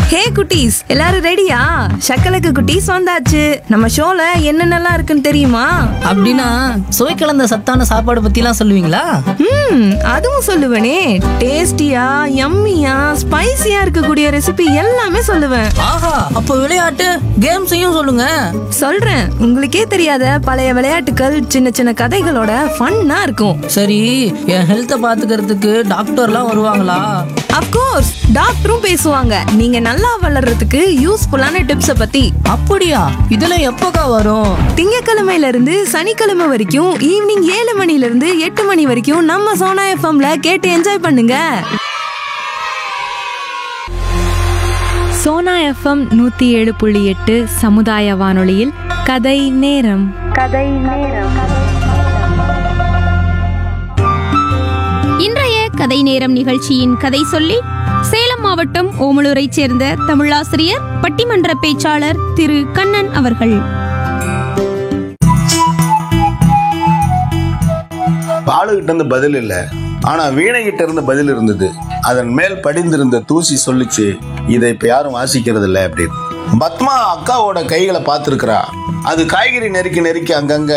ஹே குட்டீஸ் எல்லாரும் ரெடியா சக்கலக்கு குட்டீஸ் வந்தாச்சு நம்ம ஷோல என்னென்னலாம் இருக்குன்னு தெரியுமா அப்படின்னா சுவை கலந்த சத்தான சாப்பாடு பத்திலாம் சொல்லுவீங்களா ம் அதுவும் சொல்லுவேனே டேஸ்டியா யம்மியா ஸ்பைசியா இருக்கக்கூடிய ரெசிபி எல்லாமே சொல்லுவேன் ஆஹா அப்போ விளையாட்டு கேம்ஸையும் சொல்லுங்க சொல்றேன் உங்களுக்கே தெரியாத பழைய விளையாட்டுகள் சின்ன சின்ன கதைகளோட ஃபன்னா இருக்கும் சரி என் ஹெல்த்தை பாத்துக்கிறதுக்கு டாக்டர்லாம் வருவாங்களா அப்கோர்ஸ் டாக்டரும் பேசுவாங்க நீங்க நல்லா வளர்றதுக்கு யூஸ்ஃபுல்லான டிப்ஸ பத்தி அப்படியா இதெல்லாம் எப்போக்கா வரும் திங்கக்கிழமையில இருந்து சனிக்கிழமை வரைக்கும் ஈவினிங் ஏழு மணில இருந்து எட்டு மணி வரைக்கும் நம்ம சோனா எஃப்எம்ல கேட்டு என்ஜாய் பண்ணுங்க சோனா எஃப்எம் நூத்தி ஏழு புள்ளி எட்டு சமுதாய வானொலியில் கதை நேரம் இன்றைய கதை நேரம் நிகழ்ச்சியின் கதை சொல்லி சேலம் மாவட்டம் ஓமலூரைச் சேர்ந்த தமிழாசிரியர் பட்டிமன்ற பேச்சாளர் திரு கண்ணன் அவர்கள் பாலுகிட்ட இருந்து பதில் இல்ல ஆனா வீணைகிட்ட இருந்து பதில் இருந்தது அதன் மேல் படிந்திருந்த தூசி சொல்லிச்சு இதை இப்ப யாரும் வாசிக்கிறது இல்ல அப்படின்னு பத்மா அக்காவோட கைகளை பார்த்துருக்கிறா அது காய்கறி நெருக்கி நெருக்கி அங்கங்க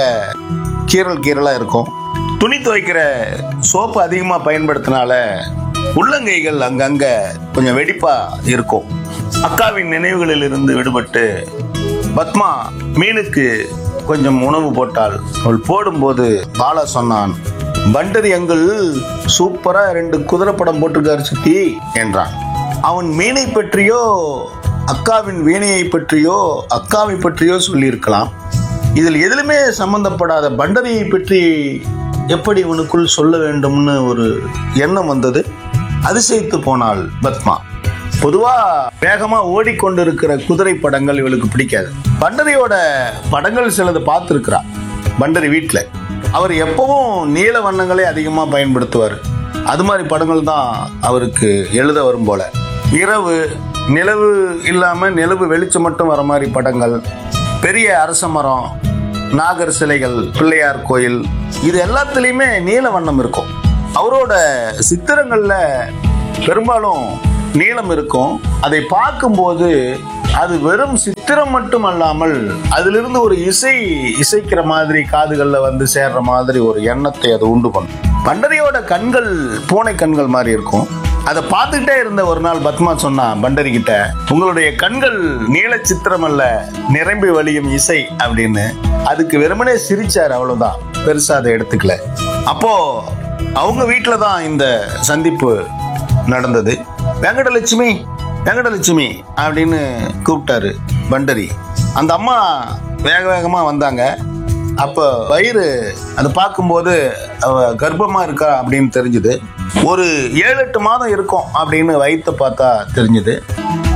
கீரல் கீரலா இருக்கும் துணி துவைக்கிற சோப்பு அதிகமா பயன்படுத்தினால உள்ளங்கைகள் அங்கங்க கொஞ்சம் வெடிப்பா இருக்கும் அக்காவின் நினைவுகளில் இருந்து விடுபட்டு பத்மா மீனுக்கு கொஞ்சம் உணவு போட்டாள் அவள் போடும்போது பாலா சொன்னான் பண்டரி அங்கிள் சூப்பரா ரெண்டு குதிரை படம் போட்டிருக்காரு சித்தி என்றான் அவன் மீனை பற்றியோ அக்காவின் வீணையை பற்றியோ அக்காவை பற்றியோ சொல்லியிருக்கலாம் இதில் எதிலுமே சம்பந்தப்படாத பண்டரியை பற்றி எப்படி இவனுக்குள் சொல்ல வேண்டும்னு ஒரு எண்ணம் வந்தது அதிசயித்து போனாள் பத்மா பொதுவா வேகமா ஓடிக்கொண்டிருக்கிற குதிரை படங்கள் இவளுக்கு பிடிக்காது பண்டரியோட படங்கள் சிலது பார்த்துருக்கிறா பண்டரி வீட்டில் அவர் எப்பவும் நீல வண்ணங்களே அதிகமா பயன்படுத்துவார் அது மாதிரி படங்கள் தான் அவருக்கு எழுத வரும் போல இரவு நிலவு இல்லாம நிலவு வெளிச்சம் மட்டும் வர மாதிரி படங்கள் பெரிய அரச மரம் நாகர் சிலைகள் பிள்ளையார் கோயில் இது எல்லாத்துலேயுமே நீல வண்ணம் இருக்கும் அவரோட சித்திரங்கள்ல பெரும்பாலும் நீளம் இருக்கும் அதை பார்க்கும்போது அது வெறும் சித்திரம் மட்டும் அல்லாமல் அதிலிருந்து ஒரு இசை இசைக்கிற மாதிரி காதுகள்ல வந்து சேர்ற மாதிரி ஒரு எண்ணத்தை அது உண்டு பண்ணும் பண்டரியோட கண்கள் பூனை கண்கள் மாதிரி இருக்கும் அதை பார்த்துக்கிட்டே இருந்த ஒரு நாள் பத்மா சொன்னா பண்டரி கிட்ட உங்களுடைய கண்கள் நீல சித்திரம் அல்ல நிரம்பி வழியும் இசை அப்படின்னு அதுக்கு வெறுமனே சிரிச்சார் அவ்வளவுதான் பெருசா அதை எடுத்துக்கல அப்போ அவங்க வீட்டில தான் இந்த சந்திப்பு நடந்தது வெங்கடலட்சுமி வெங்கடலட்சுமி அப்படின்னு கூப்பிட்டாரு பண்டரி அந்த அம்மா வேக வேகமா வந்தாங்க அப்போ வயிறு அதை பார்க்கும்போது அவ கர்ப்பமா இருக்கா அப்படின்னு தெரிஞ்சுது ஒரு ஏழு எட்டு மாதம் இருக்கும் அப்படின்னு வயிற்று பார்த்தா தெரிஞ்சுது